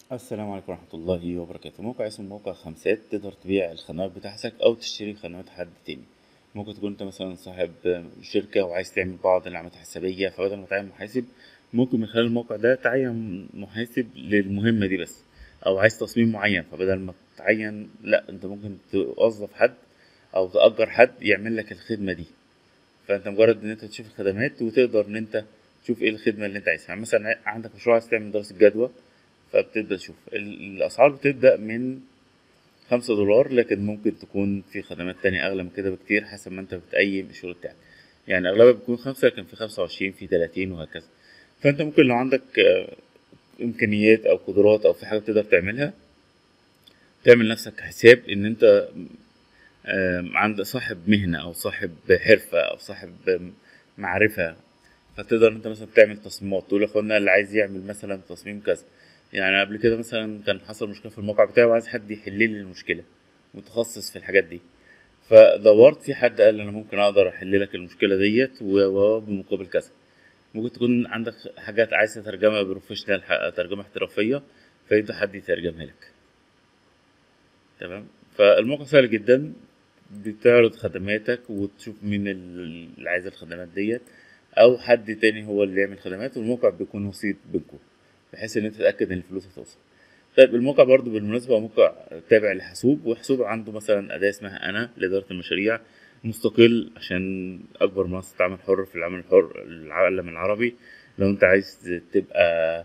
السلام عليكم ورحمة الله وبركاته موقع اسمه موقع خمسات تقدر تبيع الخدمات بتاعتك أو تشتري خدمات حد تاني ممكن تكون أنت مثلا صاحب شركة وعايز تعمل بعض العمليات الحسابية فبدل ما تعين محاسب ممكن من خلال الموقع ده تعين محاسب للمهمة دي بس أو عايز تصميم معين فبدل ما تعين لأ أنت ممكن توظف حد أو تأجر حد يعمل لك الخدمة دي فأنت مجرد إن أنت تشوف الخدمات وتقدر إن أنت تشوف إيه الخدمة اللي أنت عايزها يعني مثلا عندك مشروع عايز تعمل دراسة جدوى فبتبدأ تشوف ال- الأسعار بتبدأ من خمسة دولار لكن ممكن تكون في خدمات تانية أغلى من كده بكتير حسب ما أنت بتقيم الشغل بتاعك يعني أغلبها بتكون خمسة لكن في خمسة وعشرين في تلاتين وهكذا فأنت ممكن لو عندك آه، إمكانيات أو قدرات أو في حاجة تقدر تعملها تعمل نفسك حساب إن أنت آم، عند صاحب مهنة أو صاحب حرفة أو صاحب آم، معرفة فتقدر انت مثلا تعمل تصميمات تقول يا اخوانا اللي عايز يعمل مثلا تصميم كذا يعني قبل كده مثلا كان حصل مشكله في الموقع بتاعي وعايز حد يحل لي المشكله متخصص في الحاجات دي فدورت في حد قال انا ممكن اقدر احل لك المشكله ديت و- و- بمقابل كذا ممكن تكون عندك حاجات عايز ترجمها بروفيشنال ح- ترجمه احترافيه فيبدا حد يترجمها لك تمام فالموقع سهل جدا بتعرض خدماتك وتشوف مين اللي عايز الخدمات ديت او حد تاني هو اللي يعمل خدمات والموقع بيكون وسيط بينكم بحيث ان انت تتاكد ان الفلوس هتوصل طيب الموقع برضو بالمناسبة هو موقع تابع لحاسوب وحاسوب عنده مثلا أداة اسمها أنا لإدارة المشاريع مستقل عشان أكبر منصة عمل حر في العمل الحر العالم العربي لو أنت عايز تبقى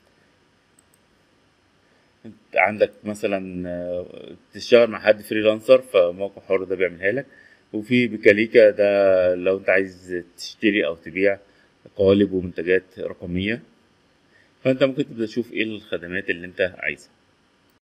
عندك مثلا آه، تشتغل مع حد فريلانسر فموقع حر ده بيعملها لك وفي بكاليكا ده لو انت عايز تشتري او تبيع قوالب ومنتجات رقمية فانت ممكن تبدأ تشوف ايه الخدمات اللي انت عايزها